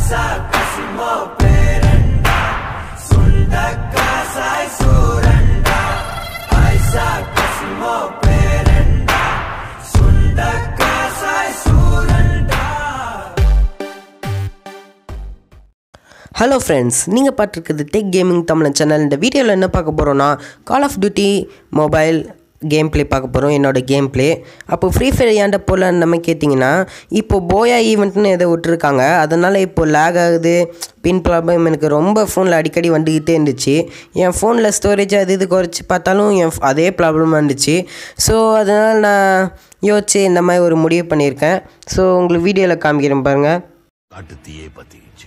Hello friends நீங்கள் பார்த்துருக்குது tech gaming Tamil channel இந்த வீடியோவில் என்ன பார்க்க போகிறோன்னா call of duty mobile game play பார்க்க போகிறோம் என்னோட கேம் ப்ளே அப்போ ஃப்ரீ ஃபயர் ஏன்ட போல நம்ம கேட்டிங்கன்னா இப்போ போயா ஈவெண்ட்னு எதை விட்டுருக்காங்க அதனால் இப்போ லேக் ஆகுது பின் ப்ராப்ளம் எனக்கு ரொம்ப ஃபோனில் அடிக்கடி வந்துக்கிட்டே இருந்துச்சு என் ஃபோனில் ஸ்டோரேஜ் அது இது குறைச்சி பார்த்தாலும் என் f- அதே ப்ராப்ளமாக இருந்துச்சு ஸோ அதனால் நான் யோசிச்சு இந்த மாதிரி ஒரு முடிவு பண்ணியிருக்கேன் ஸோ உங்களுக்கு வீடியோவில் காமிக்கிறேன் பாருங்கள் காட்டுத்தீயே பத்திக்கிச்சு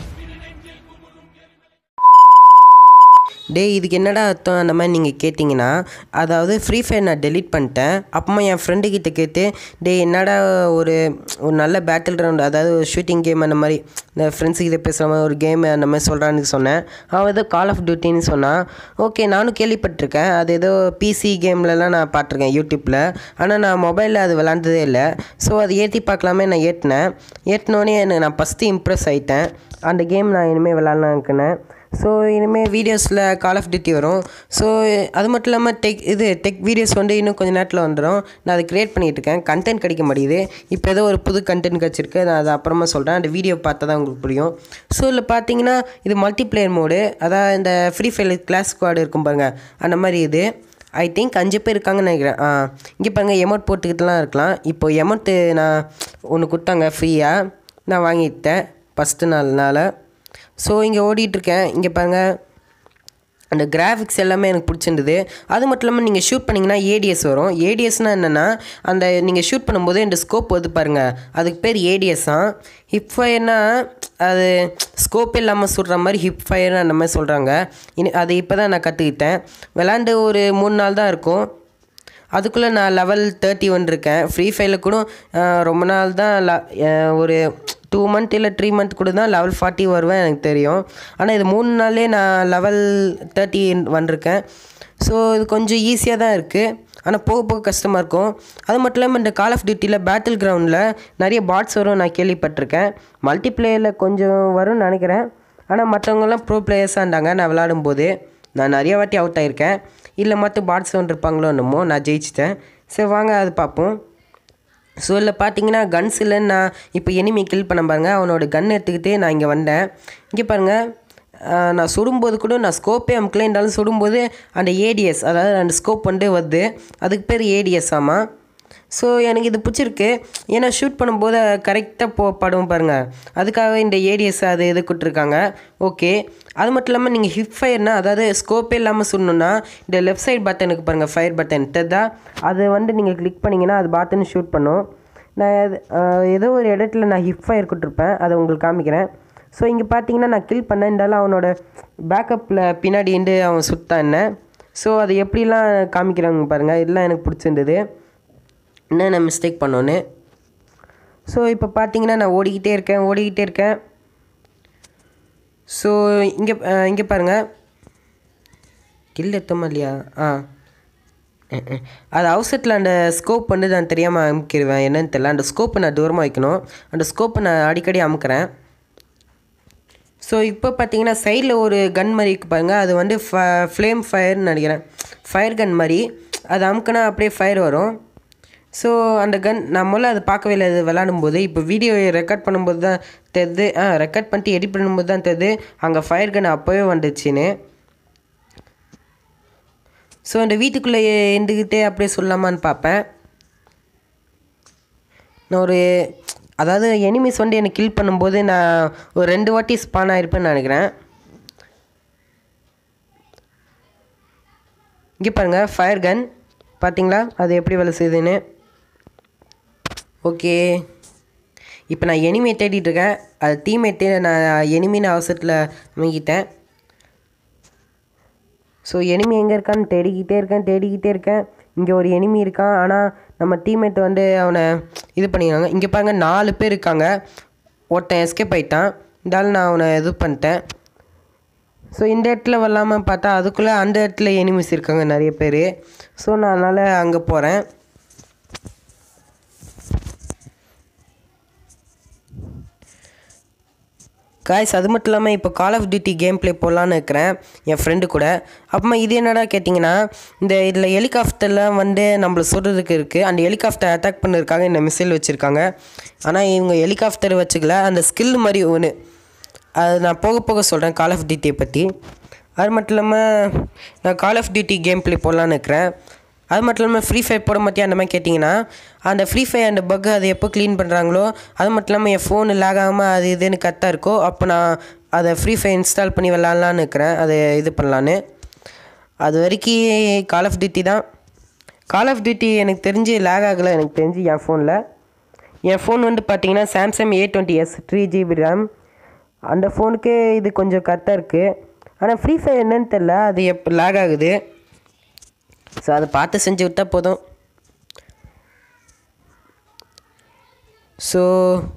டேய் இதுக்கு என்னடா அர்த்தம் அந்த மாதிரி நீங்கள் கேட்டிங்கன்னா அதாவது ஃப்ரீ ஃபயர் நான் டெலீட் பண்ணிட்டேன் அப்புறமா என் ஃப்ரெண்டு கிட்ட கேட்டு டேய் என்னடா ஒரு ஒரு நல்ல பேட்டில் ரவுண்ட் அதாவது ஒரு ஷூட்டிங் கேம் அந்த மாதிரி இந்த ஃப்ரெண்ட்ஸ் கிட்ட பேசுகிற மாதிரி ஒரு கேம் அந்த மாதிரி சொல்கிறான்னு சொன்னேன் அவன் ஏதோ கால் ஆஃப் டியூட்டின்னு சொன்னான் ஓகே நானும் கேள்விப்பட்டிருக்கேன் அது ஏதோ பிசி கேம்லலாம் நான் பார்த்துருக்கேன் யூடியூப்பில் ஆனால் நான் மொபைலில் அது விளாண்டதே இல்லை ஸோ அது ஏற்றி பார்க்கலாமே நான் ஏற்றினேன் ஏற்றினோடனே எனக்கு நான் ஃபஸ்ட்டு இம்ப்ரெஸ் ஆகிட்டேன் அந்த கேம் நான் இனிமேல் விளாட்லான்னுக்குனேன் ஸோ இனிமேல் வீடியோஸில் கால் ஆஃப் டியூட்டி வரும் ஸோ அது மட்டும் இல்லாமல் டெக் இது டெக் வீடியோஸ் வந்து இன்னும் கொஞ்சம் நேரத்தில் வந்துடும் நான் அதை க்ரியேட் பண்ணிகிட்டு இருக்கேன் கண்டென்ட் கிடைக்க மாட்டேங்குது இப்போ ஏதோ ஒரு புது கண்டென்ட் கிடச்சிருக்கு நான் அதை அப்புறமா சொல்கிறேன் அந்த வீடியோ பார்த்தா தான் உங்களுக்கு புரியும் ஸோ இதில் பார்த்தீங்கன்னா இது மல்டிப்ளேயர் மோடு அதாவது இந்த ஃப்ரீ ஃபயர் கிளாஸ் ஸ்குவாடு இருக்கும் பாருங்க அந்த மாதிரி இது ஐ திங்க் அஞ்சு பேர் இருக்காங்கன்னு நினைக்கிறேன் ஆ இங்கே பாருங்கள் எமௌண்ட் போட்டுக்கிட்டுலாம் இருக்கலாம் இப்போ எமௌண்ட்டு நான் ஒன்று கொடுத்தாங்க ஃப்ரீயாக நான் வாங்கிட்டேன் ஃபஸ்ட்டு நாள்னால ஸோ இங்கே ஓடிட்டுருக்கேன் இங்கே பாருங்கள் அந்த கிராஃபிக்ஸ் எல்லாமே எனக்கு பிடிச்சிருந்தது அது மட்டும் இல்லாமல் நீங்கள் ஷூட் பண்ணிங்கன்னா ஏடிஎஸ் வரும் ஏடிஎஸ்னால் என்னென்னா அந்த நீங்கள் ஷூட் பண்ணும்போது இந்த ஸ்கோப் வந்து பாருங்கள் அதுக்கு பேர் ஏடிஎஸ் தான் ஹிப் ஃபயர்னா அது ஸ்கோப் இல்லாமல் சுடுற மாதிரி ஹிப் ஃபயர் அந்த மாதிரி சொல்கிறாங்க இனி அது இப்போ தான் நான் கற்றுக்கிட்டேன் விளாண்டு ஒரு மூணு நாள் தான் இருக்கும் அதுக்குள்ளே நான் லெவல் தேர்ட்டி ஒன் இருக்கேன் ஃப்ரீ ஃபயரில் கூட அஹ், ரொம்ப நாள் தான் ல- அஹ், ஒரு டூ மந்த் இல்லை த்ரீ மந்த் கூட தான் லெவல் ஃபார்ட்டி வருவேன் எனக்கு தெரியும் ஆனால் இது மூணு நாள்லே நான் லெவல் தேர்ட்டி வந்திருக்கேன் ஸோ இது கொஞ்சம் ஈஸியாக தான் இருக்குது ஆனால் போக போக கஷ்டமாக இருக்கும் அது மட்டும் இல்லாமல் இந்த கால் ஆஃப் டியூட்டியில் பேட்டில் கிரவுண்டில் நிறைய பாட்ஸ் வரும் நான் கேள்விப்பட்டிருக்கேன் மல்டிப்ளேயரில் கொஞ்சம் வரும்னு நினைக்கிறேன் ஆனால் மற்றவங்கெல்லாம் ப்ரோ பிளேயர்ஸாக இருந்தாங்க நான் விளாடும்போது நான் நிறைய வாட்டி அவுட் ஆயிருக்கேன் இல்லை மற்ற பாட்ஸ் இருப்பாங்களோ என்னமோ நான் ஜெயிச்சிட்டேன் சரி வாங்க அது பார்ப்போம் ஸோ இல்லை பார்த்தீங்கன்னா கன்ஸ் இல்லைன்னு நான் இப்போ எனிமி கில் பண்ண பாருங்க அவனோட கன் எடுத்துக்கிட்டு நான் இங்கே வந்தேன் இங்கே பாருங்கள் ஆஹ், நான் சுடும்போது கூட நான் ஸ்கோப்பே அமுக்கல இருந்தாலும் சுடும்போது அந்த ஏடிஎஸ் அதாவது அந்த ஸ்கோப் வந்து வருது அதுக்கு பேர் ஏடிஎஸ் ஆமாம் ஸோ எனக்கு இது பிடிச்சிருக்கு ஏன்னா ஷூட் பண்ணும்போது கரெக்டாக போ படும் பாருங்கள் அதுக்காக இந்த ஏடிஎஸ் அது இது கொடுத்துருக்காங்க ஓகே அது மட்டும் இல்லாமல் நீங்கள் ஹிப் ஃபயர்னா அதாவது ஸ்கோப்பே இல்லாமல் சுடணுன்னா இந்த லெஃப்ட் சைடு பட்டனுக்கு பாருங்கள் ஃபயர் பட்டன் தான் அது வந்து நீங்கள் கிளிக் பண்ணிங்கன்னா அது பார்த்துன்னு ஷூட் பண்ணும் நான் அது- ஆஹ் ஏதோ ஒரு இடத்துல நான் ஹிப் ஃபயர் கொடுத்துருப்பேன் அதை உங்களுக்கு காமிக்கிறேன் ஸோ இங்கே பார்த்தீங்கன்னா நான் கில் பண்ணேன் இருந்தாலும் அவனோட பேக்கப்பில் பின்னாடி இருந்து அவன் சுட்டான் என்ன ஸோ அது எப்படிலாம் காமிக்கிறாங்க பாருங்கள் இதெல்லாம் எனக்கு பிடிச்சிருந்தது என்னென்ன மிஸ்டேக் பண்ணோன்னு ஸோ இப்போ பார்த்தீங்கன்னா நான் ஓடிக்கிட்டே இருக்கேன் ஓடிக்கிட்டே இருக்கேன் ஸோ இங்கே இங்கே பாருங்கள் கில் எத்தமா இல்லையா ஆ அஹ், அஹ். அது அவசரத்தில் அந்த ஸ்கோப் வந்து நான் தெரியாமல் அமுக்கிடுவேன் என்னன்னு தெரியல அந்த ஸ்கோப்பை நான் தூரமாக வைக்கணும் அந்த ஸ்கோப்பை நான் அடிக்கடி அமுக்கிறேன் ஸோ இப்போ பார்த்தீங்கன்னா சைடில் ஒரு கன் மாதிரி இருக்கு பாருங்க அது வந்து ஃப்ளேம் ஃபயர்னு நினைக்கிறேன் ஃபயர் கன் மாதிரி அது அமுக்கினா அப்படியே ஃபயர் வரும் ஸோ அந்த கன் நான் முதல்ல அதை பார்க்கவே இல்லை அது விளாடும்போது இப்போ வீடியோ ரெக்கார்ட் பண்ணும்போது தான் தெரியுது ஆ ரெக்கார்ட் பண்ணிட்டு எடிட் பண்ணும்போது தான் தெரியுது அங்கே ஃபயர் கன் அப்போவே வந்துச்சுன்னு ஸோ அந்த வீட்டுக்குள்ளே இருந்துக்கிட்டே அப்படியே சொல்லலாமான்னு பார்ப்பேன் நான் ஒரு அதாவது எனிமிஸ் வந்து என்னை கில் பண்ணும்போது நான் ஒரு ரெண்டு வாட்டி ஸ்பான் ஆயிருப்பேன்னு நினைக்கிறேன் இங்கே பாருங்கள் ஃபயர் கன் பார்த்தீங்களா அது எப்படி வேலை செய்யுதுன்னு ஓகே இப்போ நான் எனிமியை தேடிட்டு இருக்கேன் அது டீம்மேட்டே நான் எனிமின்னு அவசரத்தில் அமைக்கிட்டேன் ஸோ எனிமி எங்கே இருக்கான்னு தேடிக்கிட்டே இருக்கேன் தேடிக்கிட்டே இருக்கேன் இங்கே ஒரு எனிமி இருக்கான் ஆனால் நம்ம டீம்மேட் வந்து அவனை இது பண்ணிடுறாங்க இங்கே பாருங்க நாலு பேர் இருக்காங்க ஒருத்தன் எஸ்கேப் ஆயிட்டான் இருந்தாலும் நான் அவனை இது பண்ணிட்டேன் ஸோ இந்த இடத்துல வரலாமல் பார்த்தா அதுக்குள்ளே அந்த இடத்துல எனிமிஸ் இருக்காங்க நிறைய பேர் ஸோ நான் அதனால் அங்கே போகிறேன் காய்ஸ் அது மட்டும் இல்லாமல் இப்போ call of duty game play போடலான்னு இருக்கிறேன் என் ஃப்ரெண்டு கூட அப்புறமா இது என்னடா கேட்டிங்கன்னா இந்த இதில் ஹெலிகாப்டர்லாம் வந்து நம்மளை சுடுறதுக்கு இருக்குது அந்த ஹெலிகாப்டர் அட்டாக் பண்ணிருக்காங்க இந்த மிசைல் வச்சுருக்காங்க ஆனால் இவங்க ஹெலிகாப்டர் வச்சுக்கல அந்த ஸ்கில் மாதிரி ஒன்று அது நான் போக போக சொல்கிறேன் கால் ஆஃப் டியூட்டியை பற்றி அது மட்டும் இல்லாமல் நான் call of duty game play போடலான்னு இருக்கிறேன் அது மட்டும் இல்லாமல் ஃப்ரீ ஃபயர் போட மாட்டியா அந்த மாதிரி கேட்டிங்கன்னா அந்த ஃப்ரீ ஃபயர் அந்த பக் அது எப்போ க்ளீன் பண்ணுறாங்களோ அது மட்டும் இல்லாமல் என் ஃபோனு லேக் ஆகாமல் அது இதுன்னு கரெக்டாக இருக்கோ அப்போ நான் அதை ஃப்ரீ ஃபயர் இன்ஸ்டால் பண்ணி விளாட்லான்னு இருக்கிறேன் அதை இது பண்ணலான்னு அது வரைக்கும் கால் ஆஃப் டியூட்டி தான் கால் ஆஃப் டியூட்டி எனக்கு தெரிஞ்சு லேக் ஆகலை எனக்கு தெரிஞ்சு என் ஃபோனில் என் ஃபோன் வந்து பார்த்தீங்கன்னா Samsung A twenty S three GB RAM அந்த ஃபோனுக்கு இது கொஞ்சம் கரெக்டாக இருக்குது ஆனால் ஃப்ரீ ஃபயர் என்னன்னு தெரில அது எப்போ லேக் ஆகுது ஸோ அதை பார்த்து செஞ்சு விட்டால் போதும் ஸோ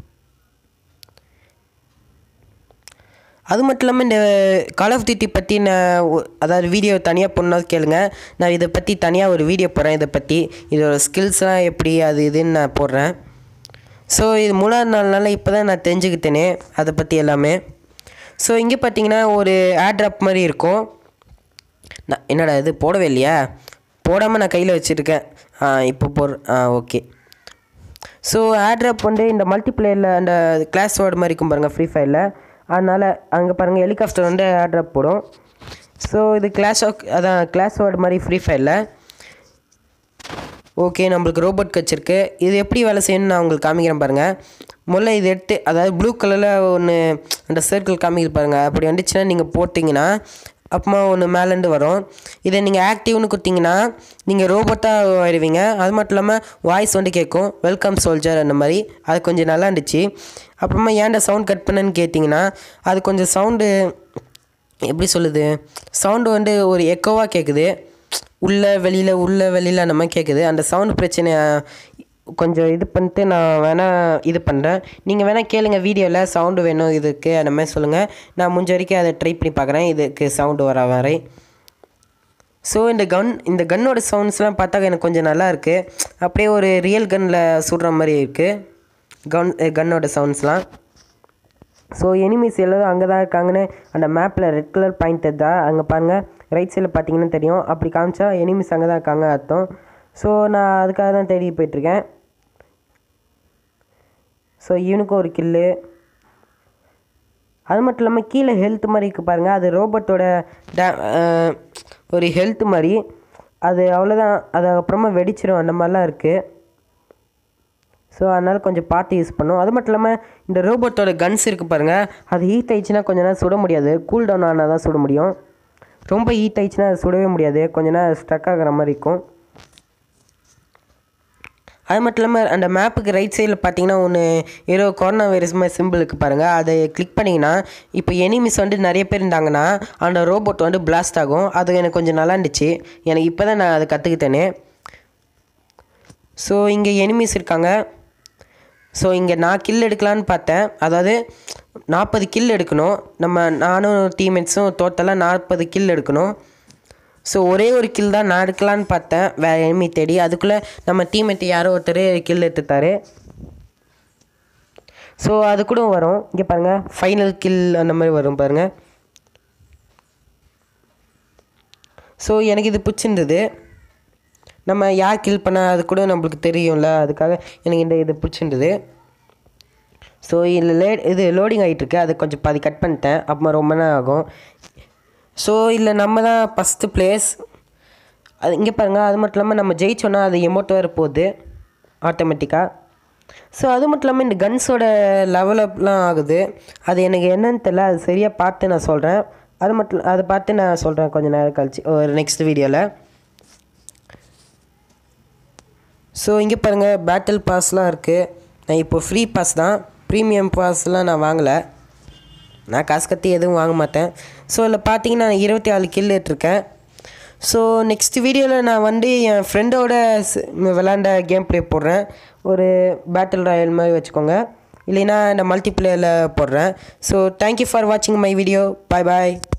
அது மட்டும் இல்லாமல் இந்த கால் ஆஃப் டியூட்டி பற்றி நான் ஒ- அதாவது வீடியோ தனியாக போடணும் கேளுங்க நான் இதை பற்றி தனியாக ஒரு வீடியோ போடுறேன் இதை பற்றி இதோட ஸ்கில்ஸ்லாம் எப்படி அது இதுன்னு நான் போடுறேன் ஸோ இது மூணாவது நாலு நாளில் இப்போ தான் நான் தெரிஞ்சுக்கிட்டேனே அதை பற்றி எல்லாமே ஸோ இங்கே பார்த்தீங்கன்னா ஒரு ஆட்ராப் மாதிரி இருக்கும் நான் என்னடா இது போடவே இல்லையா போடாமல் நான் கையில் வச்சுருக்கேன் ஆ இப்போ போடுற ஆ ஓகே ஸோ ஆட்ராப் வந்து இந்த மல்டிப்ளேயரில் அந்த கிளாஸ் வேர்டு மாதிரி இருக்கும் பாருங்கள் ஃப்ரீ ஃபயரில் அதனால் அங்கே பாருங்கள் ஹெலிகாப்டர் வந்து ஆட்ராப் போடும் ஸோ இது கிளாஸ் ஆஃப் அதான் கிளாஸ் வேர்டு மாதிரி ஃப்ரீ ஃபயரில் ஓகே நம்மளுக்கு ரோபோட் கிடச்சிருக்கு இது எப்படி வேலை செய்யணும்னு நான் உங்களுக்கு காமிக்கிறேன் பாருங்கள் முதல்ல இது எடுத்து அதாவது ப்ளூ கலரில் ஒன்று அந்த சர்க்கிள் காமிக்குது பாருங்கள் அப்படி வந்துச்சுன்னா நீங்கள் போட்டிங்கன்னா அப்புறமா ஒன்று மேலேருந்து வரும் இதை நீங்கள் ஆக்டிவ்னு கொடுத்தீங்கன்னா நீங்கள் ரோபோட்டாக ஆயிடுவீங்க அது மட்டும் இல்லாமல் வாய்ஸ் வந்து கேட்கும் வெல்கம் சோல்ஜர் அந்த மாதிரி அது கொஞ்சம் நல்லா இருந்துச்சு அப்புறமா ஏன்டா சவுண்ட் கட் பண்ணேன்னு கேட்டிங்கன்னா அது கொஞ்சம் சவுண்டு எப்படி சொல்லுது சவுண்டு வந்து ஒரு எக்கோவாக கேட்குது உள்ளே வெளியில் உள்ளே வெளியில் அந்த மாதிரி கேட்குது அந்த சவுண்ட் பிரச்சனையை கொஞ்சம் இது பண்ணிட்டு நான் வேணால் இது பண்ணுறேன் நீங்கள் வேணால் கேளுங்க வீடியோவில் சவுண்டு வேணும் இதுக்கு அந்த மாதிரி சொல்லுங்கள் நான் முடிஞ்ச வரைக்கும் அதை ட்ரை பண்ணி பார்க்குறேன் இதுக்கு சவுண்டு வர வரை ஸோ இந்த கன் இந்த கன்னோட சவுண்ட்ஸ்லாம் பார்த்தா எனக்கு கொஞ்சம் நல்லா இருக்குது அப்படியே ஒரு ரியல் கன்னில் சுடுற மாதிரி இருக்குது கன் கன்னோட சவுண்ட்ஸ்லாம் ஸோ எனிமீஸ் எல்லாரும் அங்கே தான் இருக்காங்கன்னு அந்த மேப்பில் ரெட் கலர் பாயிண்ட் தான் அங்கே பாருங்கள் ரைட் சைடில் பார்த்தீங்கன்னா தெரியும் அப்படி காமிச்சா எனிமீஸ் அங்கே தான் இருக்காங்க அர்த்தம் ஸோ நான் அதுக்காக தான் தேடி போயிட்டுருக்கேன் ஸோ இவனுக்கும் ஒரு கில்லு அது மட்டும் இல்லாமல் கீழே ஹெல்த் மாதிரி இருக்குது பாருங்கள் அது ரோபோட்டோட டே அஹ், ஒரு ஹெல்த் மாதிரி அது அவ்வளோதான் அது அப்புறமா வெடிச்சிடும் அந்த மாதிரிலாம் இருக்குது ஸோ அதனால் கொஞ்சம் பார்த்து யூஸ் பண்ணும் அது மட்டும் இல்லாமல் இந்த ரோபோட்டோட கன்ஸ் இருக்குது பாருங்கள் அது ஹீட் ஆயிடுச்சுன்னா கொஞ்ச நேரம் சுட முடியாது கூல் டவுன் ஆனால் தான் சுட முடியும் ரொம்ப ஹீட் ஆயிடுச்சுன்னா அது சுடவே முடியாது கொஞ்ச நேரம் ஸ்ட்ரக் ஆகிற மாதிரி இருக்கும் அது மட்டும் இல்லாமல் அந்த மேப்புக்கு ரைட் சைடில் பார்த்தீங்கன்னா ஒன்று ஏதோ கொரோனா வைரஸ் மாதிரி சிம்பிள் இருக்குது பாருங்கள் அதை கிளிக் பண்ணிங்கன்னா இப்போ எனிமிஸ் வந்து நிறைய பேர் இருந்தாங்கன்னா அந்த ரோபோட் வந்து பிளாஸ்ட் ஆகும் அது எனக்கு கொஞ்சம் நல்லா இருந்துச்சு எனக்கு இப்போ தான் நான் அதை கற்றுக்கிட்டேனே ஸோ இங்கே எனிமீஸ் இருக்காங்க ஸோ இங்கே நான் கில் எடுக்கலான்னு பார்த்தேன் அதாவது நாற்பது கில் எடுக்கணும் நம்ம நானும் டீம்மேட்ஸும் டோட்டலாக நாற்பது கில் எடுக்கணும் ஸோ ஒரே ஒரு கில் தான் நான் எடுக்கலான்னு பார்த்தேன் வேறு எனிமி தேடி அதுக்குள்ளே நம்ம டீம்மேட் யாரோ ஒருத்தர் கில் எடுத்துட்டாரு ஸோ அது கூட வரும் இங்கே பாருங்கள் ஃபைனல் கில் அந்த மாதிரி வரும் பாருங்கள் ஸோ எனக்கு இது பிடிச்சிருந்தது நம்ம யார் கில் பண்ண அது கூட நம்மளுக்கு தெரியும்ல அதுக்காக எனக்கு இந்த இது பிடிச்சிருந்தது ஸோ இதில் லே இது லோடிங் ஆகிட்டுருக்கு அது கொஞ்சம் பாதி கட் பண்ணிட்டேன் அப்புறமா ரொம்ப நேரம் ஆகும் ஸோ இதில் நம்ம தான் ஃபஸ்ட்டு பிளேஸ் அது இங்கே பாருங்கள் அது மட்டும் இல்லாமல் நம்ம ஜெயிச்சோன்னா அது எமோட் வேறு போகுது ஆட்டோமேட்டிக்காக ஸோ அது மட்டும் இல்லாமல் இந்த கன்ஸோட லெவலப்லாம் ஆகுது அது எனக்கு என்னன்னு தெரியல அது சரியாக பார்த்து நான் சொல்கிறேன் அது மட்டும் அதை பார்த்து நான் சொல்கிறேன் கொஞ்சம் நேரம் கழிச்சு ஒரு நெக்ஸ்ட் வீடியோவில் ஸோ இங்கே பாருங்கள் பேட்டில் பாஸ்லாம் இருக்குது நான் இப்போ ஃப்ரீ பாஸ் தான் ப்ரீமியம் பாஸ்லாம் நான் வாங்கலை நான் காசு கட்டி எதுவும் வாங்க மாட்டேன் ஸோ இதில் பார்த்தீங்கன்னா நான் இருபத்தி ஆறு கில் எடுத்திருக்கேன் ஸோ நெக்ஸ்ட் வீடியோவில் நான் வந்து என் ஃப்ரெண்டோட விளாண்ட கேம் ப்ளே போடுறேன் ஒரு பேட்டில் ராயல் மாதிரி வச்சுக்கோங்க இல்லைன்னா இந்த மல்டிப்ளேயரில் போடுறேன் ஸோ தேங்க்யூ ஃபார் வாட்சிங் மை வீடியோ பாய் பாய்